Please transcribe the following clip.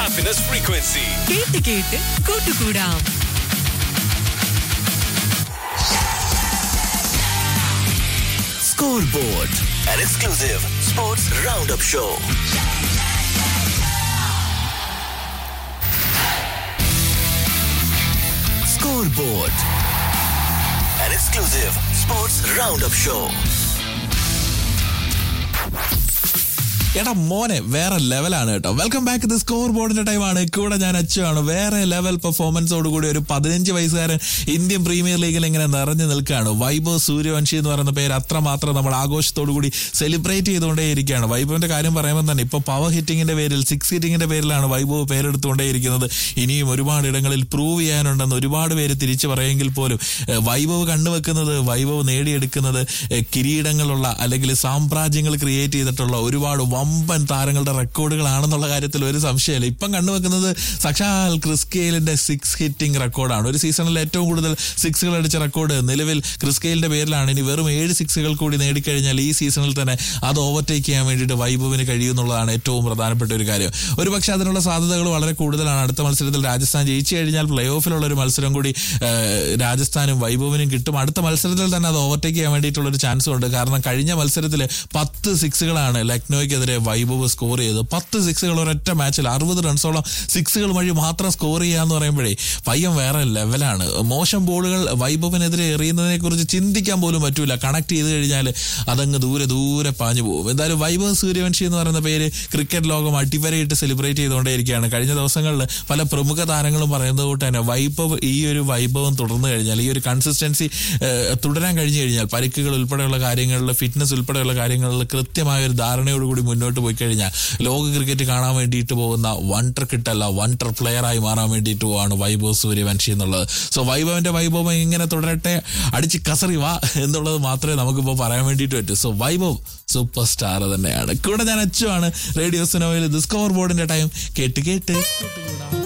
happiness frequency. കേട്ട് കേട്ട് കൂട്ടുകൂടാം Scoreboard, an exclusive sports roundup show. Scoreboard, an exclusive sports roundup show. എടാ മോനെ വേറെ ലെവലാണ് കേട്ടോ വെൽക്കം ബാക്ക് ദി സ്കോർ ബോർഡിന്റെ ടൈമാണ് കൂടെ ഞാൻ അച്ചുവാണ് വേറെ ലെവൽ പെർഫോമൻസോട് കൂടി ഒരു പതിനഞ്ച് വയസ്സുകാരൻ ഇന്ത്യൻ പ്രീമിയർ ലീഗിൽ ഇങ്ങനെ നിറഞ്ഞു നിൽക്കുകയാണ് വൈഭവ് സൂര്യവംശി എന്ന് പറയുന്ന പേര് അത്രമാത്രം നമ്മൾ ആഘോഷത്തോടു കൂടി സെലിബ്രേറ്റ് ചെയ്തുകൊണ്ടേ ഇരിക്കുകയാണ് വൈഭവിന്റെ കാര്യം പറയുമ്പോൾ തന്നെ ഇപ്പൊ പവർ ഹിറ്റിംഗിന്റെ പേരിൽ സിക്സ് ഹിറ്റിംഗിന്റെ പേരിലാണ് വൈഭവ് പേരെടുത്തുകൊണ്ടേ ഇരിക്കുന്നത് ഇനിയും ഒരുപാട് ഇടങ്ങളിൽ പ്രൂവ് ചെയ്യാനുണ്ടെന്ന് ഒരുപാട് പേര് തിരിച്ചു പറയുമെങ്കിൽ പോലും ഏഹ്, വൈഭവ് കണ്ടുവെക്കുന്നത് വൈഭവ് നേടിയെടുക്കുന്നത് ഏഹ്, കിരീടങ്ങളുള്ള അല്ലെങ്കിൽ സാമ്രാജ്യങ്ങൾ ക്രിയേറ്റ് ചെയ്തിട്ടുള്ള ഒരുപാട് വമ്പൻ താരങ്ങളുടെ റെക്കോർഡുകളാണെന്നുള്ള കാര്യത്തിൽ ഒരു സംശയമില്ല ഇപ്പം കണ്ടുവെക്കുന്നത് സക്ഷാൽ ക്രിസ്കെയിലിന്റെ സിക്സ് ഹിറ്റിംഗ് റെക്കോർഡാണ് ഒരു സീസണിൽ ഏറ്റവും കൂടുതൽ സിക്സുകൾ അടിച്ച റെക്കോർഡ് നിലവിൽ ക്രിസ്കെയിലിന്റെ പേരിലാണ് ഇനി വെറും ഏഴ് സിക്സുകൾ കൂടി നേടിക്കഴിഞ്ഞാൽ ഈ സീസണിൽ തന്നെ അത് ഓവർടേക്ക് ചെയ്യാൻ വേണ്ടിയിട്ട് വൈഭവിന് കഴിയുമെന്നുള്ളതാണ് ഏറ്റവും പ്രധാനപ്പെട്ട ഒരു കാര്യം ഒരു പക്ഷേ അതിനുള്ള സാധ്യതകൾ വളരെ കൂടുതലാണ് അടുത്ത മത്സരത്തിൽ രാജസ്ഥാൻ ജയിച്ചു കഴിഞ്ഞാൽ പ്ലേ ഓഫിലുള്ള ഒരു മത്സരം കൂടി ഏഹ്, രാജസ്ഥാനും വൈഭവിനും കിട്ടും അടുത്ത മത്സരത്തിൽ തന്നെ അത് ഓവർടേക്ക് ചെയ്യാൻ വേണ്ടിയിട്ടുള്ള ഒരു ചാൻസും ഉണ്ട് കാരണം കഴിഞ്ഞ മത്സരത്തിൽ പത്ത് സിക്സുകളാണ് ലക്നോയ്ക്കെതിരെ വൈഭവ് സ്കോർ ചെയ്തത് പത്ത് സിക്സുകൾ ഒരൊറ്റ മാച്ചിൽ അറുപത് റൺസോളം സിക്സുകൾ വഴി മാത്രം സ്കോർ ചെയ്യാന്ന് പറയുമ്പോഴേ പയ്യൻ വേറെ ലെവലാണ് മോശം ബോളുകൾ വൈഭവിനെതിരെ എറിയുന്നതിനെ കുറിച്ച് ചിന്തിക്കാൻ പോലും പറ്റൂല കണക്ട് ചെയ്ത് കഴിഞ്ഞാൽ അതങ്ങ് ദൂരെ ദൂരെ പാഞ്ഞു പോകും എന്തായാലും വൈഭവ് സൂര്യവംശി എന്ന് പറയുന്ന പേര് ക്രിക്കറ്റ് ലോകം അടിവരയിട്ട് സെലിബ്രേറ്റ് ചെയ്തുകൊണ്ടേയിരിക്കുകയാണ് കഴിഞ്ഞ ദിവസങ്ങളിൽ പല പ്രമുഖ താരങ്ങളും പറയുന്നത് കൊണ്ട് തന്നെ വൈഭവ് ഈ ഒരു വൈഭവം തുടർന്നു കഴിഞ്ഞാൽ ഈ ഒരു കൺസിസ്റ്റൻസി തുടരാൻ കഴിഞ്ഞു കഴിഞ്ഞാൽ പരിക്കുകൾ ഉൾപ്പെടെയുള്ള കാര്യങ്ങളിൽ ഫിറ്റ്നസ് ഉൾപ്പെടെയുള്ള കാര്യങ്ങളിൽ കൃത്യമായ ഒരു ധാരണയോടുകൂടി മുന്നോട്ട് പോയി കഴിഞ്ഞാൽ ലോക ക്രിക്കറ്റ് കാണാൻ വേണ്ടിയിട്ട് പോകുന്ന വണ്ടർ കിട്ടല്ല വണ്ടർ പ്ലെയർ ആയി മാറാൻ വേണ്ടിയിട്ട് പോവാണ് വൈഭവ് സൂര്യവംശി എന്നുള്ളത് സോ വൈഭവന്റെ വൈഭവം ഇങ്ങനെ തുടരട്ടെ അടിച്ച് കസറി വാ എന്നുള്ളത് മാത്രമേ നമുക്കിപ്പോൾ പറയാൻ വേണ്ടിയിട്ട് പറ്റൂ സോ വൈഭവ് സൂപ്പർ സ്റ്റാർ തന്നെയാണ് കൂടെ ഞാൻ അച്ചുവാണ് റേഡിയോ സിനോയിൽ ഇത് സ്കോർ ബോർഡിന്റെ ടൈം കേട്ട് കേട്ട്